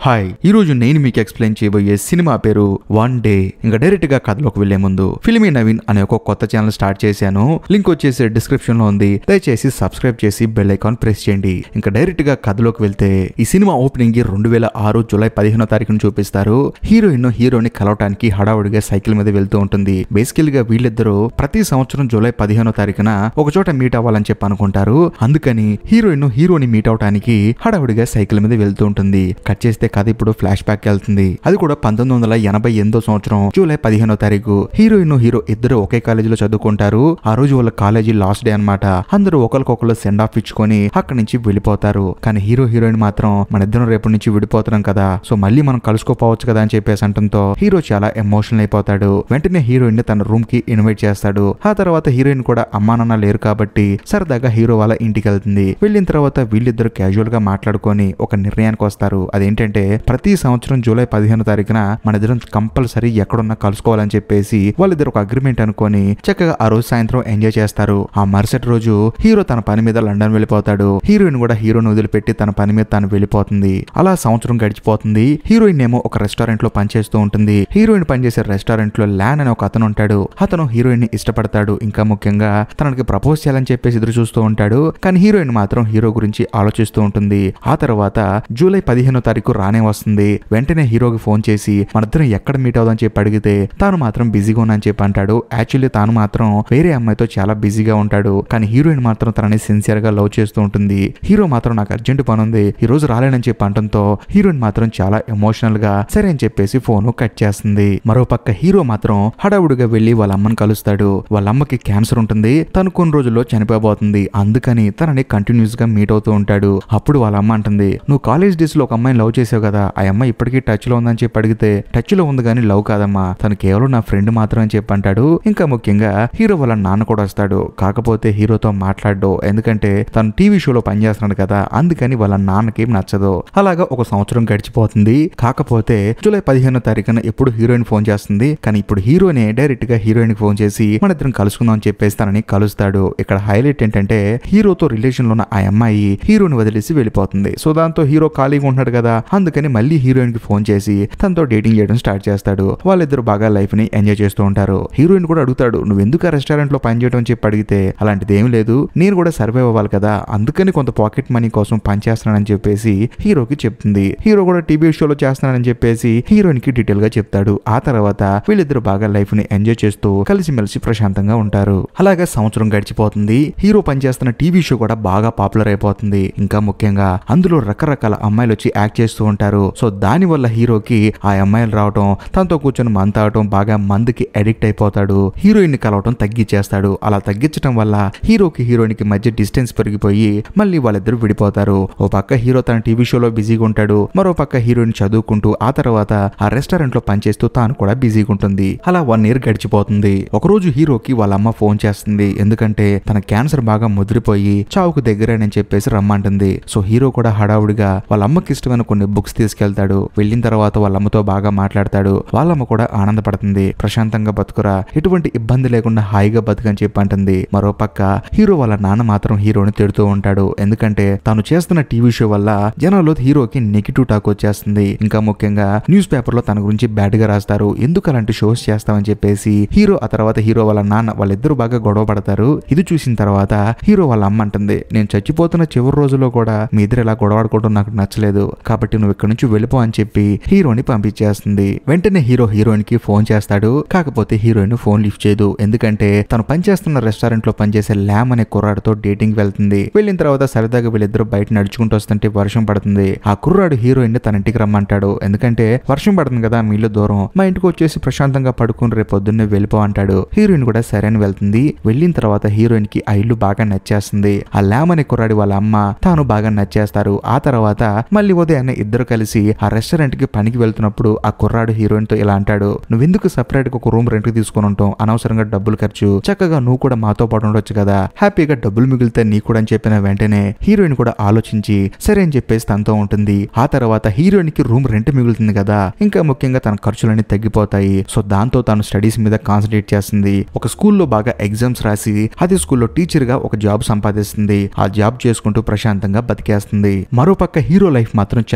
hi ఈ రోజు నేను మీకు ఎక్స్ప్లెయిన్ చేయబోయే సినిమా పేరు వన్ డే ఇంకా డైరెక్ట్ గా కథలోకి వెళ్లే ముందు ఫిల్మీ నవీన్ అనే ఒక కొత్త ఛానల్ స్టార్ట్ చేశాను లింక్ వచ్చేసి డిస్క్రిప్షన్ లో ఉంది దయచేసి సబ్స్క్రైబ్ చేసి బెల్ ఐకాన్ ప్రెస్ చేయండి ఇంకా డైరెక్ట్ గా కథలోకి వెళ్తే ఈ సినిమా ఓపెనింగ్ కి రెండు వేల ఆరు జూలై పదిహేనో తారీఖున చూపిస్తారు హీరోయిన్ హీరోని కలవటానికి హడావుడిగా సైకిల్ మీద వెళ్తూ ఉంటుంది బేసికల్ గా వీళ్ళిద్దరూ ప్రతి సంవత్సరం జూలై పదిహేనో తారీఖున ఒక చోట మీట్ అవ్వాలని చెప్పి అనుకుంటారు అందుకని హీరోయిన్ హీరోని మీట్ అవటానికి హడావుడిగా సైకిల్ మీద వెళ్తూ ఉంటుంది కట్ చేస్తే కథ ఇప్పుడు ఫ్లాష్ బ్యాక్ వెళ్తుంది అది కూడా పంతొమ్మిది వందల ఎనభై ఎనిమిదో సంవత్సరం జూలై పదిహేనో తారీఖు హీరోయిన్ హీరో ఇద్దరు ఒకే కాలేజీలో చదువుకుంటారు ఆ రోజు వాళ్ళ కాలేజీ లాస్ట్ డే అన్నమాట అందరూ ఒకరికొకరు సెండ్ ఆఫ్ ఇచ్చుకొని అక్కడి నుంచి వెళ్ళిపోతారు కానీ హీరో హీరోయిన్ మాత్రం మన ఇద్దరం రేపటి నుంచి విడిపోతున్నాం కదా సో మళ్ళీ మనం కలుసుకోపోవచ్చు కదా అని చెప్పేసి అంటంతో హీరో చాలా ఎమోషనల్ అయిపోతాడు వెంటనే హీరోయిన్ ని తన రూమ్ కి ఇన్వైట్ చేస్తాడు ఆ తర్వాత హీరోయిన్ కూడా అమ్మా నాన్న లేరు కాబట్టి సరదాగా హీరో వాళ్ళ ఇంటికి వెళ్తుంది వెళ్ళిన తర్వాత వీళ్ళిద్దరు క్యాజువల్ గా మాట్లాడుకొని ఒక నిర్ణయానికి వస్తారు అదేంటంటే ప్రతి సంవత్సరం జూలై పదిహేను తారీఖున మన ఇద్దరం కంపల్సరీ ఎక్కడున్నా కలుసుకోవాలని చెప్పేసి వాళ్ళిద్దరు ఒక అగ్రిమెంట్ అనుకొని చక్కగా ఆ రోజు సాయంత్రం ఎంజాయ్ చేస్తారు ఆ మరుసటి రోజు హీరో తన పని మీద లండన్ వెళ్ళిపోతాడు హీరోయిన్ కూడా హీరోని వదిలిపెట్టి తన పని మీద తను వెళ్ళిపోతుంది అలా సంవత్సరం గడిచిపోతుంది హీరోయిన్ ఏమో ఒక రెస్టారెంట్ లో పనిచేస్తూ ఉంటుంది హీరోయిన్ పనిచేసే రెస్టారెంట్ లో ల్యాన్ అనే ఒక అతను ఉంటాడు అతను హీరోయిన్ ని ఇష్టపడతాడు ఇంకా ముఖ్యంగా తనకి ప్రపోజ్ చేయాలని చెప్పేసి ఎదురు చూస్తూ ఉంటాడు కానీ హీరోయిన్ మాత్రం హీరో గురించి ఆలోచిస్తూ ఉంటుంది ఆ తర్వాత జూలై పదిహేనో తారీఖు రానే వస్తుంది వెంటనే హీరోకి ఫోన్ చేసి మనిద్దరం ఎక్కడ మీట్ అవుదాం చెప్పి అడిగితే తాను మాత్రం బిజీగా ఉన్నా అని చెప్పి అంటాడు యాక్చువల్లీ తాను మాత్రం వేరే అమ్మాయితో చాలా బిజీగా ఉంటాడు కానీ హీరోయిన్ మాత్రం తనని సిన్సియర్ గా లవ్ చేస్తూ ఉంటుంది హీరో మాత్రం నాకు అర్జెంట్ పని ఉంది ఈ రోజు రాలేనని చెప్పి అంటంతో హీరోయిన్ మాత్రం చాలా ఎమోషనల్ గా సరే అని చెప్పేసి ఫోన్ కట్ చేస్తుంది మరో పక్క హీరో మాత్రం హడావుడిగా వెళ్లి వాళ్ళ అమ్మని కలుస్తాడు వాళ్ళ అమ్మకి క్యాన్సర్ ఉంటుంది తను కొన్ని రోజుల్లో చనిపోబోతుంది అందుకని తనని కంటిన్యూస్ గా మీట్ అవుతూ ఉంటాడు అప్పుడు వాళ్ళ అమ్మ అంటుంది నువ్వు కాలేజ్ డేస్ లో ఒక అమ్మాయిని లవ్ చేసావు కదా ఆ అమ్మాయి ఇప్పటికీ టచ్ లో ఉందని చెప్పి అడిగితే టచ్ లో ఉంది కానీ లవ్ కాదమ్మా తను కేవలం నా ఫ్రెండ్ మాత్రం అని చెప్పి అంటాడు ఇంకా ముఖ్యంగా హీరో వాళ్ళ నాన్న కూడా వస్తాడు కాకపోతే హీరోతో మాట్లాడడు ఎందుకంటే తను టీవీ షోలో పనిచేస్తున్నాడు కదా అందుకని వాళ్ళ నాన్నకి నచ్చదు అలాగా ఒక సంవత్సరం గడిచిపోతుంది కాకపోతే జూలై పదిహేనో తారీఖున ఎప్పుడు హీరోయిన్ ఫోన్ చేస్తుంది కానీ ఇప్పుడు హీరోనే డైరెక్ట్ గా హీరోయిన్ కి ఫోన్ చేసి మన ఇద్దరం కలుసుకుందాం అని చెప్పేసి తనని కలుస్తాడు ఇక్కడ హైలైట్ ఏంటంటే హీరోతో రిలేషన్ లో ఉన్న ఆ అమ్మాయి హీరోని వదిలేసి వెళ్ళిపోతుంది సో దాంతో హీరో ఖాళీగా ఉంటున్నాడు కదా అందుకని మళ్ళీ హీరోయిన్ కి ఫోన్ చేసి తనతో డేటింగ్ చేయడం స్టార్ట్ చేస్తాడు వాళ్ళిద్దరు బాగా లైఫ్ ని ఎంజాయ్ చేస్తూ ఉంటారు హీరోయిన్ కూడా అడుగుతాడు నువ్వు ఎందుకు ఆ రెస్టారెంట్ లో పనిచేయడం అని చెప్పి అడిగితే అలాంటిది ఏం లేదు నేను కూడా సర్వైవ్ అవ్వాలి కదా అందుకని కొంత పాకెట్ మనీ కోసం పని చేస్తున్నానని చెప్పేసి హీరోకి చెప్తుంది హీరో కూడా టీవీ షోలో చేస్తున్నానని చెప్పేసి హీరోయిన్ కి డీటెయిల్ గా చెప్తాడు ఆ తర్వాత వీళ్ళిద్దరు బాగా లైఫ్ ని ఎంజాయ్ చేస్తూ కలిసిమెలిసి ప్రశాంతంగా ఉంటారు అలాగే సంవత్సరం గడిచిపోతుంది హీరో పనిచేస్తున్న టీవీ షో కూడా బాగా పాపులర్ అయిపోతుంది ఇంకా ముఖ్యంగా అందులో రకరకాల అమ్మాయిలు వచ్చి యాక్ట్ చేస్తూ ఉంటారు సో దాని వల్ల హీరోకి ఆ అమ్మాయిలు రావటం తనతో కూర్చొని మందు తాగటం బాగా మందుకి అడిక్ట్ అయిపోతాడు హీరోయిన్ ని కలవటం తగ్గించేస్తాడు అలా తగ్గించడం వల్ల హీరోకి హీరోయిన్ కి మధ్య డిస్టెన్స్ పెరిగిపోయి మళ్ళీ వాళ్ళిద్దరు విడిపోతారు ఓ పక్క హీరో తన టీవీ షోలో బిజీగా ఉంటాడు మరో పక్క హీరోయిన్ చదువుకుంటూ ఆ తర్వాత ఆ రెస్టారెంట్ లో పనిచేస్తూ తాను కూడా బిజీగా ఉంటుంది అలా వన్ ఇయర్ గడిచిపోతుంది ఒకరోజు హీరోకి వాళ్ళ అమ్మ ఫోన్ చేస్తుంది ఎందుకంటే తన క్యాన్సర్ బాగా ముదిరిపోయి చావుకు దగ్గరేనని చెప్పేసి రమ్మంటుంది సో హీరో కూడా హడావుడిగా వాళ్ళ అమ్మకి ఇష్టమైన కొన్ని బుక్స్ తీసుకెళ్తాడు వెళ్ళిన తర్వాత వాళ్ళ అమ్మతో బాగా మాట్లాడతాడు వాళ్ళమ్మ కూడా ఆనందపడుతుంది ప్రశాంతంగా బతుకురా ఎటువంటి ఇబ్బంది లేకుండా హాయిగా బతుకని చెప్పి అంటుంది మరో పక్క హీరో వాళ్ళ నాన్న మాత్రం హీరోని తిడుతూ ఉంటాడు ఎందుకంటే తాను చేస్తున్న టీవీ షో వల్ల జనాల్లో హీరోకి నెగిటివ్ టాక్ వచ్చేస్తుంది ఇంకా ముఖ్యంగా న్యూస్ పేపర్ లో తన గురించి బ్యాడ్ గా రాస్తారు ఎందుకు అలాంటి షోస్ చేస్తామని చెప్పేసి హీరో ఆ తర్వాత హీరో వాళ్ళ నాన్న వాళ్ళిద్దరు బాగా గొడవ పడతారు ఇది చూసిన తర్వాత హీరో వాళ్ళ అమ్మ అంటుంది నేను చచ్చిపోతున్న చివరి రోజుల్లో కూడా మీ ఇద్దరు ఇలా గొడవాడుకోవడం నాకు నచ్చలేదు కాబట్టి నువ్వు ఇక్కడ నుంచి వెళ్ళిపో అని చెప్పి హీరోని పంపించేస్తుంది వెంటనే హీరో హీరోయిన్ కి ఫోన్ చేస్తాడు కాకపోతే హీరోయిన్ ఫోన్ లిఫ్ట్ చేయదు ఎందుకంటే తను పనిచేస్తున్న రెస్టారెంట్ లో పనిచేసే ల్యామ్ అనే కుర్రాడితో డేటింగ్ వెళ్తుంది వెళ్ళిన తర్వాత సరదాగా వీళ్ళిద్దరు బయట నడుచుకుంటూ వస్తుంటే వర్షం పడుతుంది ఆ కుర్రాడు హీరోయిన్ ని తన ఇంటికి రమ్మంటాడు ఎందుకంటే వర్షం పడుతుంది కదా మీ ఇల్లు దూరం మా ఇంటికి వచ్చేసి ప్రశాంతంగా పడుకుని రేపు పొద్దున్నే వెళ్ళిపో అంటాడు హీరోయిన్ కూడా సరే అని వెళ్తుంది వెళ్ళిన తర్వాత హీరోయిన్ కి ఆ ఇల్లు బాగా నచ్చేస్తుంది ఆ ల్యామ్ అనే కుర్రాడి వాళ్ళ అమ్మ తాను బాగా నచ్చేస్తారు ఆ తర్వాత మళ్ళీ ఉదయాన్నే ఇద్దరు కలిసి ఆ రెస్టారెంట్ కి పనికి వెళ్తున్నప్పుడు ఆ కుర్రాడు హీరోయిన్ తో ఇలా అంటాడు నువ్వెందుకు సపరేట్ గా ఒక రూమ్ రెంట్ కి తీసుకొని ఉంటాం అనవసరంగా డబ్బులు ఖర్చు చక్కగా నువ్వు కూడా మాతో పాటు ఉండొచ్చు కదా హ్యాపీగా డబ్బులు మిగిలితే నీ కూడా అని చెప్పిన వెంటనే హీరోయిన్ కూడా ఆలోచించి సరే అని చెప్పేసి తనతో ఉంటుంది ఆ తర్వాత హీరోయిన్ కి రూమ్ రెంట్ మిగులుతుంది కదా ఇంకా ముఖ్యంగా తన ఖర్చులన్నీ తగ్గిపోతాయి సో దాంతో తను స్టడీస్ మీద కాన్సన్ట్రేట్ చేస్తుంది ఒక స్కూల్లో బాగా ఎగ్జామ్స్ రాసి అదే స్కూల్లో టీచర్ గా ఒక జాబ్ సంపాదిస్తుంది ఆ జాబ్ చేసుకుంటూ ప్రశాంతంగా బతికేస్తుంది మరోపక్క హీరో లైఫ్ మాత్రం చాలా దారుణం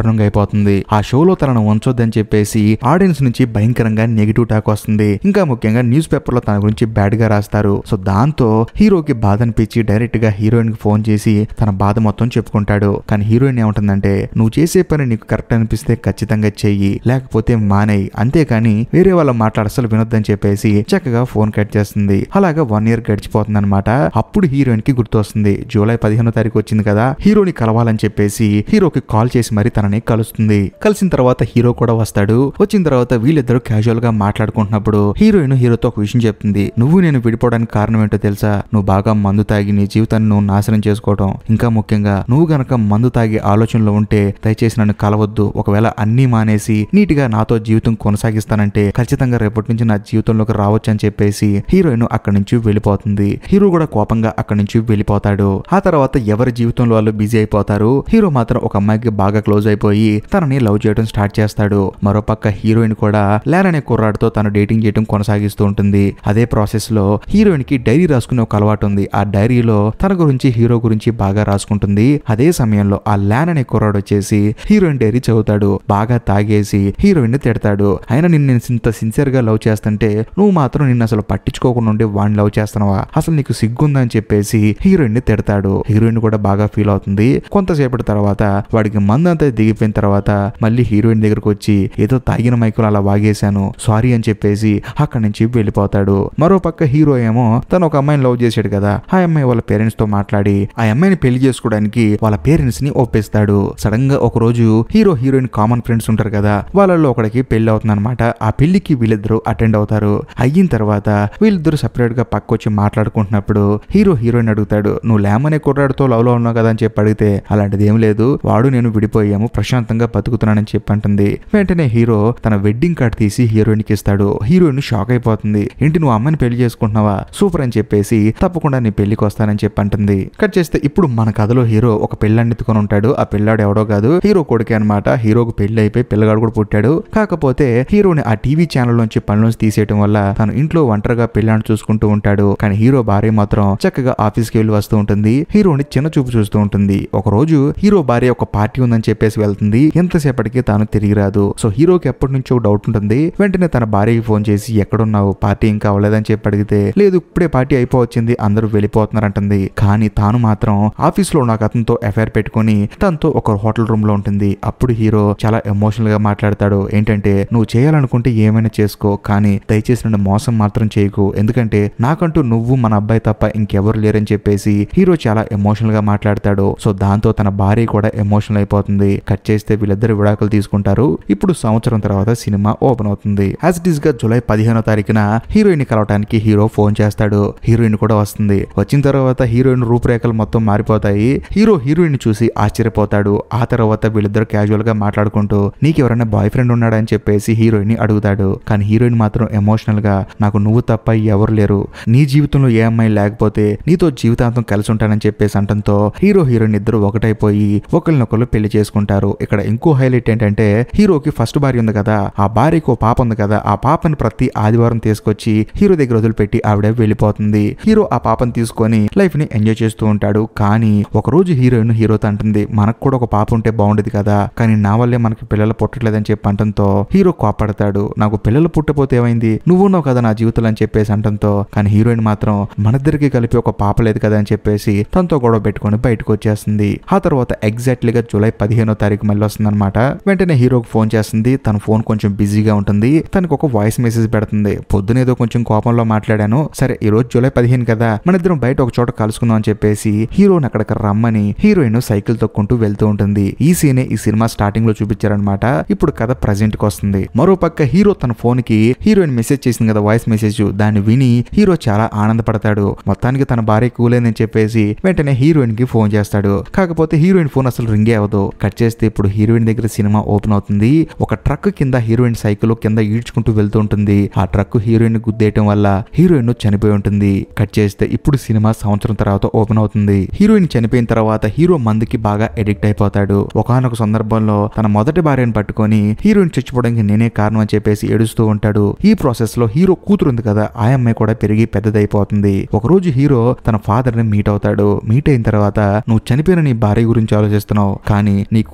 దారుణంగా అయిపోతుంది ఆ షోలో తనను ఉంచొద్దని చెప్పేసి ఆడియన్స్ నుంచి భయంకరంగా నెగిటివ్ టాక్ వస్తుంది ఇంకా ముఖ్యంగా న్యూస్ పేపర్ లో తన గురించి బ్యాడ్ గా రాస్తారు సో దాంతో హీరోకి బాధ అనిపించి డైరెక్ట్ గా హీరోయిన్ కి ఫోన్ చేసి తన బాధ మొత్తం చెప్పుకుంటాడు కానీ హీరోయిన్ ఏమంటుందంటే నువ్వు చేసే పని నీకు కరెక్ట్ అనిపిస్తే ఖచ్చితంగా చెయ్యి లేకపోతే మానేయి అంతేకాని వేరే వాళ్ళ మాట అసలు వినొద్దని చెప్పేసి చక్కగా ఫోన్ కట్ చేస్తుంది అలాగా వన్ ఇయర్ గడిచిపోతుంది అనమాట అప్పుడు హీరోయిన్ కి గుర్తొస్తుంది జూలై పదిహేనో తారీఖు వచ్చింది కదా హీరోని కలవాలని చెప్పేసి హీరోకి కాల్ చేసి మరి తనని కలుస్తుంది కలిసిన తర్వాత హీరో కూడా వస్తాడు వచ్చిన తర్వాత వీళ్ళిద్దరూ క్యాజువల్ గా మాట్లాడుకుంటున్నప్పుడు హీరోయిన్ హీరోతో ఒక విషయం చెప్తుంది నువ్వు నేను విడిపోవడానికి కారణం ఏంటో తెలుసా నువ్వు బాగా మందు తాగి నీ జీవితాన్ని నువ్వు నాశనం చేసుకోవడం ఇంకా ముఖ్యంగా నువ్వు గనక మందు తాగి ఆలోచనలో ఉంటే దయచేసి నన్ను కలవద్దు ఒకవేళ అన్నీ మానేసి నీట్గా నాతో జీవితం కొనసాగిస్తానంటే ఖచ్చితంగా రేపటి నుంచి నా జీవితంలోకి రావచ్చు అని చెప్పేసి హీరోయిన్ అక్కడి నుంచి వెళ్ళిపోతుంది హీరో కూడా కోపంగా అక్కడి నుంచి వెళ్ళిపోతాడు ఆ తర్వాత ఎవరి జీవితంలో వాళ్ళు బిజీ అయిపోతారు హీరో మాత్రం ఒక అమ్మాయికి బాగా క్లోజ్ అయిపోయి తనని లవ్ చేయడం స్టార్ట్ చేస్తాడు మరోపక్క హీరోయిన్ కూడా లేన్ అనే కుర్రాడితో తను డేటింగ్ చేయడం కొనసాగిస్తూ ఉంటుంది అదే ప్రాసెస్ లో హీరోయిన్ కి డైరీ రాసుకునే ఒక అలవాటు ఉంది ఆ డైరీలో తన గురించి హీరో గురించి బాగా రాసుకుంటుంది అదే సమయంలో ఆ ల్యాన్ అనే కుర్రాడు వచ్చేసి హీరోయిన్ డైరీ చదువుతాడు బాగా తాగేసి హీరోయిన్ ని తిడతాడు అయినా నిన్ను నేను ఇంత సిన్సియర్ గా లవ్ చేస్తుంటే నువ్వు మాత్రం నిన్ను అసలు పట్టించుకోకుండా ఉండి వాడిని లవ్ చేస్తున్నావా అసలు నీకు సిగ్గుందని చెప్పేసి హీరోయిన్ ని తిడతాడు హీరోయిన్ కూడా బాగా ఫీల్ అవుతుంది కొంతసేపటి తర్వాత వాడికి మందు అంతా దిగిపోయిన తర్వాత మళ్ళీ హీరోయిన్ దగ్గరకు వచ్చి ఏదో తాగిన మైకులు అలా వాగేశాను సారీ అని చెప్పేసి అక్కడి నుంచి వెళ్ళిపోతాడు మరో పక్క హీరో ఏమో తను ఒక అమ్మాయిని లవ్ చేశాడు కదా ఆ అమ్మాయి వాళ్ళ పేరెంట్స్ తో మాట్లాడి ఆ అమ్మాయిని పెళ్లి చేసుకోవడానికి వాళ్ళ పేరెంట్స్ ని ఒప్పిస్తాడు సడన్ గా ఒక రోజు హీరో హీరోయిన్ కామన్ ఫ్రెండ్స్ ఉంటారు కదా వాళ్ళలో ఒకడికి పెళ్లి అవుతుంది అనమాట ఆ పెళ్లికి వీళ్ళిద్దరూ అటెండ్ అవుతారు అయిన తర్వాత వీళ్ళిద్దరు సపరేట్ గా పక్కొచ్చి మాట్లాడుకుంటున్నప్పుడు హీరో హీరోయిన్ అడుగుతాడు నువ్వు లేమనే కుర్రాడితో లవ్ లో ఉన్నావు కదా అని చెప్పి అడిగితే అలాంటిది ఏం లేదు వాడు నేను విడిపోయాము ప్రశాంతంగా బతుకుతున్నానని చెప్పి అంటుంది వెంటనే హీరో తన వెడ్డింగ్ కార్డ్ తీసి హీరోయిన్ కి ఇస్తాడు హీరోయిన్ షాక్ అయిపోతుంది ఏంటి నువ్వు అమ్మని పెళ్లి చేసుకుంటున్నావా సూపర్ అని చెప్పేసి తప్పకుండా నీ పెళ్లికి వస్తానని చెప్పి అంటుంది కట్ చేస్తే ఇప్పుడు మన కథలో హీరో ఒక పెళ్ళాన్ని ఎత్తుకొని ఉంటాడు ఆ పిల్లాడు ఎవడో కాదు హీరో కొడుకే అనమాట హీరోకు పెళ్లి అయిపోయి పిల్లగాడు కూడా పుట్టాడు కాకపోతే హీరోని ఆ టీవీ ఛానల్ నుంచి పనిలోంచి తీసేయడం వల్ల తను ఇంట్లో ఒంటరిగా పెళ్ళాన్ని చూసుకుంటూ ఉంటాడు కానీ హీరో భార్య మాత్రం చక్కగా ఆఫీస్ కి వెళ్ళి వస్తూ ఉంటుంది హీరోని చిన్న చూపు చూస్తూ ఉంటుంది ఒక రోజు హీరో భార్య ఒక పార్టీ ఉందని చెప్పేసి వెళ్తుంది ఎంతసేపటికి తాను తిరిగి రాదు సో హీరోకి ఎప్పటి నుంచో డౌట్ ఉంటుంది వెంటనే తన భార్యకి ఫోన్ చేసి ఎక్కడున్నావు పార్టీ ఇంకా అవ్వలేదని చెప్పి అడిగితే లేదు ఇప్పుడే పార్టీ అయిపోవచ్చింది అందరూ వెళ్ళిపోతున్నారంటుంది కానీ తాను మాత్రం ఆఫీస్ లో నాకు అతనితో ఎఫ్ఐఆర్ పెట్టుకొని తనతో ఒక హోటల్ రూమ్ లో ఉంటుంది అప్పుడు హీరో చాలా ఎమోషనల్ గా మాట్లాడతాడు ఏంటంటే నువ్వు చేయాలనుకుంటే ఏమైనా చేసుకో కానీ దయచేసి నన్ను మోసం మాత్రం చేయకు ఎందుకంటే నాకంటూ నువ్వు మన అబ్బాయి తప్ప ఇంకెవరు లేరని చెప్పేసి హీరో చాలా ఎమోషనల్ గా మాట్లాడతాడు సో దాంతో తన భార్య కూడా ఎమోషనల్ అయిపోతుంది కట్ చేస్తే వీళ్ళిద్దరు విడాకులు తీసుకుంటారు ఇప్పుడు సంవత్సరం తర్వాత సినిమా ఓపెన్ అవుతుంది యాజ్ ఇట్ ఈస్ గా జూలై పదిహేనో తారీఖున హీరోయిన్ కలవటానికి హీరో ఫోన్ చేస్తాడు హీరోయిన్ కూడా వస్తుంది వచ్చిన తర్వాత హీరోయిన్ రూపురేఖలు మొత్తం మారిపోతాయి హీరో హీరోయిన్ చూసి ఆశ్చర్యపోతాడు ఆ తర్వాత వీళ్ళిద్దరు క్యాజువల్ గా మాట్లాడుకుంటూ నీకు ఎవరైనా బాయ్ ఫ్రెండ్ ఉన్నాడని చెప్పేసి హీరోయిన్ ని అడుగుతాడు కానీ హీరోయిన్ మాత్రం ఎమోషనల్ గా నాకు నువ్వు తప్ప ఎవరు లేరు నీ జీవితంలో ఏ అమ్మాయి లేకపోతే నీతో జీవితాంతం కలిసి ఉంటానని చెప్పేసి అంటంతో హీరో హీరోయిన్ ఇద్దరు ఒకటైపోయి ఒకరినొకరు పెళ్లి చేసుకుంటారు ఇక్కడ ఇంకో హైలైట్ ఏంటంటే హీరోకి ఫస్ట్ భార్య ఉంది కదా ఆ భార్యకు ఓ పాప ఉంది కదా ఆ పాపని ప్రతి ఆదివారం తీసుకొచ్చి హీరో దగ్గర వదిలిపెట్టి ఆవిడ వెళ్ళిపోతుంది హీరో ఆ పాపని తీసుకొని లైఫ్ ని ఎంజాయ్ చేస్తూ ఉంటాడు కానీ ఒక రోజు హీరోయిన్ హీరోతో అంటుంది మనకు కూడా ఒక పాప ఉంటే బాగుండేది కదా కానీ నా వల్లే మనకి పిల్లలు పుట్టట్లేదని చెప్పి అంటంతో హీరో కోపడతాడు నాకు పిల్లలు పుట్టపోతే ఏమైంది నువ్వు ఉన్నావు కదా నా జీవితంలో అని చెప్పేసి అంటంతో కానీ హీరోయిన్ మాత్రం మనిద్దరికి కలిపి ఒక పాప లేదు కదా అని చెప్పేసి తనతో గొడవ పెట్టుకొని బయటకు వచ్చేస్తుంది ఆ తర్వాత ఎగ్జాక్ట్లీగా జూలై పదిహేనో తారీఖు మళ్ళీ వస్తుంది అనమాట వెంటనే హీరోకి ఫోన్ చేస్తుంది తన ఫోన్ కొంచెం బిజీగా ఉంటుంది తనకు ఒక వాయిస్ మెసేజ్ పెడుతుంది పొద్దునేదో కొంచెం కోపంలో మాట్లాడాను సరే ఈ రోజు జూలై పదిహేను కదా మన ఇద్దరం బయట ఒక చోట కలుసుకుందాం అని చెప్పేసి హీరోని అక్కడికి రమ్మని హీరోయిన్ సైకిల్ తొక్కుంటూ వెళ్తూ ఉంటుంది ఈ సీనే ఈ సినిమా స్టార్టింగ్ లో చూపించారనమాట ఇప్పుడు కథ ప్రజెంట్ కి వస్తుంది మరో పక్క హీరో తన ఫోన్ కి హీరోయిన్ మెసేజ్ చేసింది కదా వాయిస్ మెసేజ్ దాన్ని విని హీరో చాలా ఆనందపడతాడు మొత్తానికి తన భార్య కూలేదని చెప్పేసి వెంటనే హీరోయిన్ కి ఫోన్ చేస్తాడు కాకపోతే హీరోయిన్ ఫోన్ అసలు రింగే అవ్వదు కట్ చేస్తే ఇప్పుడు హీరోయిన్ దగ్గర సినిమా ఓపెన్ అవుతుంది ఒక ట్రక్ కింద హీరోయిన్ సైకిల్ కింద ఈడ్చుకుంటూ వెళ్తూ ఉంటుంది ఆ ట్రక్ హీరోయిన్ గుద్దేయటం వల్ల హీరోయిన్ చనిపోయి ఉంటుంది కట్ చేస్తే ఇప్పుడు సినిమా సంవత్సరం తర్వాత ఓపెన్ అవుతుంది హీరోయిన్ చనిపోయిన తర్వాత హీరో మందుకి బాగా ఎడిక్ట్ అయిపోతాడు ఒకనొక సందర్భంలో తన మొదటి భార్యను పట్టుకొని హీరోయిన్ చచ్చిపోవడానికి నేనే కారణం అని చెప్పేసి ఏడుస్తూ ఉంటాడు ఈ ప్రాసెస్ లో హీరో కూతురు ఉంది కదా ఆ అమ్మాయి కూడా పెరిగి పెద్దదైపోతుంది ఒక రోజు హీరో తన ఫాదర్ ని మీట్ అవుతాడు మీట్ అయిన తర్వాత నువ్వు చనిపోయిన నీ భార్య గురించి ఆలోచిస్తున్నావు కానీ నీ కూతురు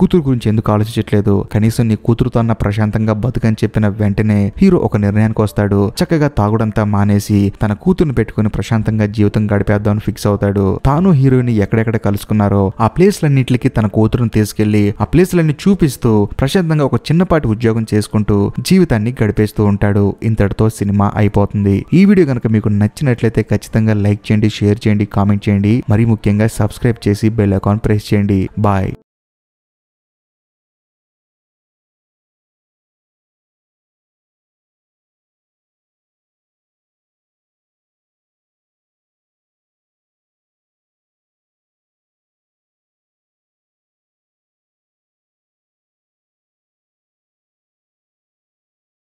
కూతురు గురించి ఎందుకు ఆలోచించట్లేదు కనీసం నీ కూతురుతో అన్న ప్రశాంతంగా బతుకని చెప్పిన వెంటనే హీరో ఒక నిర్ణయానికి వస్తాడు చక్కగా తాగుడంతా మానేసి తన కూతురుని పెట్టుకుని ప్రశాంతంగా జీవితం గడిపేద్దామని ఫిక్స్ అవుతాడు తాను హీరోయిన్ ఎక్కడెక్కడ కలుసుకున్నారో ఆ ప్లేస్లన్నింటికి తన కూతురుని తీసుకెళ్లి ఆ ప్లేస్లన్నీ చూపిస్తూ ప్రశాంతంగా ఒక చిన్నపాటి ఉద్యోగం చేసుకుంటూ జీవితాన్ని గడిపేస్తూ ఉంటాడు ఇంతటితో సినిమా అయిపోతుంది ఈ వీడియో కనుక మీకు నచ్చినట్లయితే ఖచ్చితంగా లైక్ చేయండి షేర్ చేయండి కామెంట్ చేయండి మరి ముఖ్యంగా సబ్స్క్రైబ్ చేసి బెల్ అకౌంట్ ప్రెస్ చేయండి బాయ్